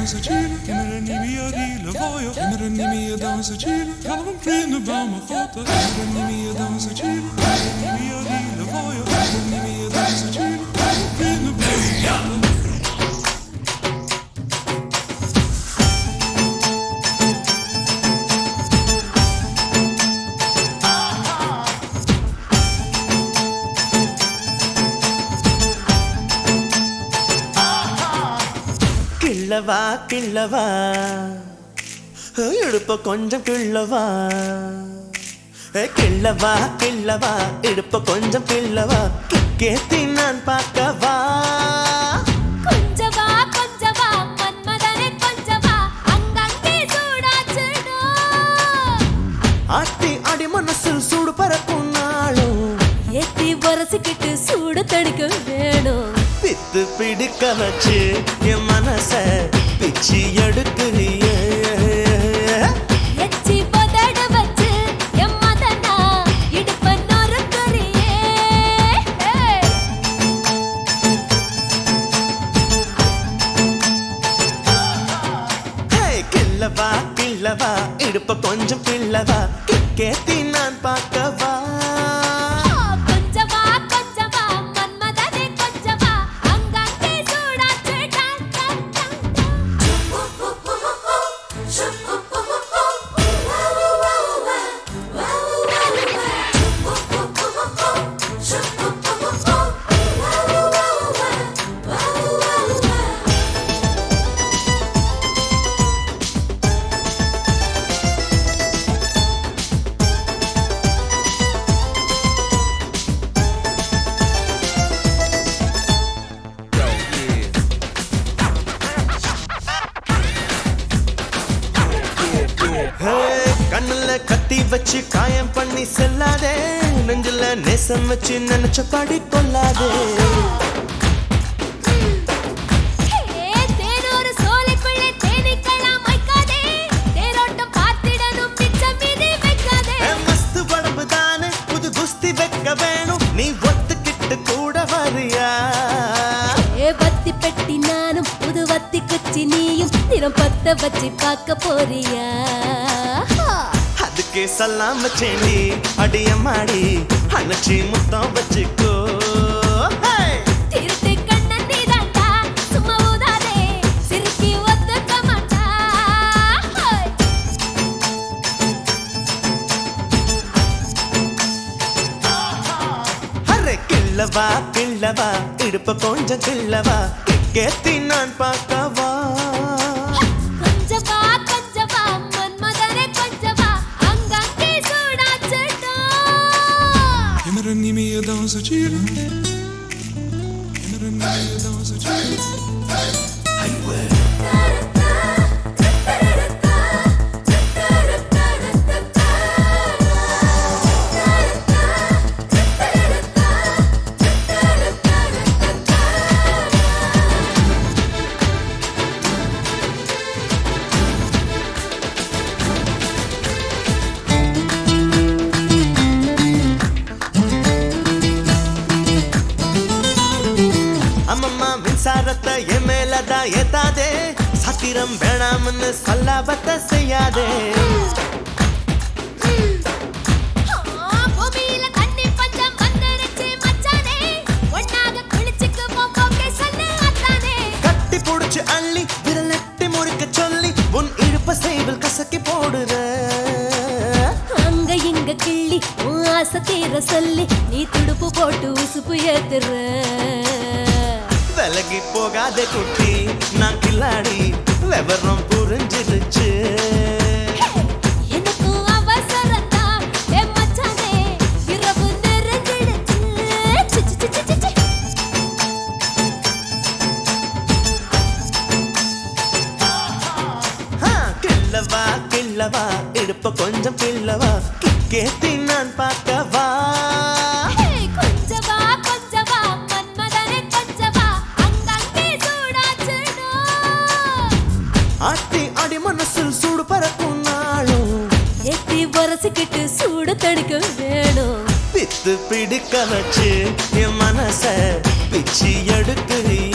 dansa chile, kimeren i mi adi lavoyo, kimeren i mi dansa chile, kalvan krinne bama khota, kimeren i mi dansa chile, kimeren i mi adi lavoyo, kimeren i mi dansa chile, kalvan krinne bama khota. கிள்ளவா கிள்ளவா இடுப்ப கொஞ்சம் கிள்ளவா ஏ, கிள்ளவா கிள்ளவா இடுப்ப கொஞ்சம் கிள்ளவா கேத்தி நான் பார்க்கவா கொஞ்சவா கொஞ்சவா மன்மதனே கொஞ்சவா அங்கங்கே சூடாச்சுடோ ஆட்டி அடி மனசில் சூடு பறக்கும் நாளும் ஏத்தி வரசிக்கிட்டு சூடு தணிக்க வேணும் பித்து பிடிக்க வச்சு என் மனச பிச்சு எடுக்கிறியே எச்சி பதட வச்சு என் மதனா இடுப்ப நொறுக்குறியே ஏய். ஹே, கிள்ளவா கிள்ளவா இடுப்ப கொஞ்சம் கிள்ளவா கேத்தி நான் பார்க்கவா கொஞ்சவா கொஞ்சவா மன்மதனே கொஞ்சவா அங்கங்கே சூடாச்சு டான் டான் டான் ஹே, கண்ணுல கத்தி வச்சு காயம் பண்ணி செல்லாதே நெஞ்சில நேசம் வச்சு நினைச்ச படி கொள்ளாதே ஏ தேனொரு சோலைக்குள்ளே தேனீக்களா மைக்காதே தேரோட்டம் பார்த்திடணும் மிச்சம் மீதி வைக்காதே ஏ, மஸ்து உடம்பு தானே புது குஸ்தி வைக்க வேணும் நீ ஒத்துக்கிட்டு கூட வரியா ஏ பத்தி பெட்டி நானும் புது வத்தி குச்சி நீயும் தினம் பத்த வச்சு பார்க்க போறியா அதுக்கே சல்லாம் வச்சேண்டி அடிய மாடி அணைச்சி முத்தம் வச்சுக்கோ ஹே! திருட்டு கண்ணன் நீதாண்டா சும்மா ஊதாதே சிரிக்கி ஒத்துக்க மாட்டா ஹோய். அரே கிள்ளவா கிள்ளவா இடுப்ப கொஞ்சம் கிள்ளவா கேத்தி நான் பார்க்கவா கொஞ்சவா கொஞ்சவா மன்மதனே கொஞ்சவா அங்கங்கே சூடாச்சுடோ Kimeren i mi dansa chile, kimeren i mi dansa chile. அம்மம்மா மின்சாரத்தை என் மேலதான் ஏத்தாதே சத்திரம் வேணாம்னு சல்லாபத்தை செய்யாதே ஆ, பூமியில தண்ணி பஞ்சம் வந்துருச்சு மச்சானே ஒண்ணாக குளிச்சுக்குவோம் போக்கே சொல்லு அத்தானே கட்டி புடிச்சு அள்ளி விரல் நெட்டி முறிக்க சொல்லி உன் இழுப்ப செய்வில் கசக்கி போடுற அங்க இங்க கிள்ளி உன் ஆசை தீர சொல்லி நீ துடுப்பு போட்டு உசுப்பு ஏத்துற விலகி போகாத குட்டி நான் கில்லாடி விவரம் புரிஞ்சிருச்சு எனக்கும் அவசரம்தான் ஏ மச்சானே இரவு நெருங்கிடுச்சு சி, சி, சி, சி, சி, சி. ஆ, கிள்ளவா கிள்ளவா இடுப்ப கொஞ்சம் கிள்ளவா கேத்தி நான் பார்க்கவா ஹே, கொஞ்சவா கொஞ்சவா மன்மதனே கொஞ்சவா அங்கங்கே சூடாச்சுடோ ஆட்டி அடி மனசில் சூடு பறக்கும் நாளும் ஏத்தி வரசிக்கிட்டு சூடு தணிக்க வேணும் பித்து பிடிக்க வச்சு என் மனச பிச்சு எடுக்கிறிய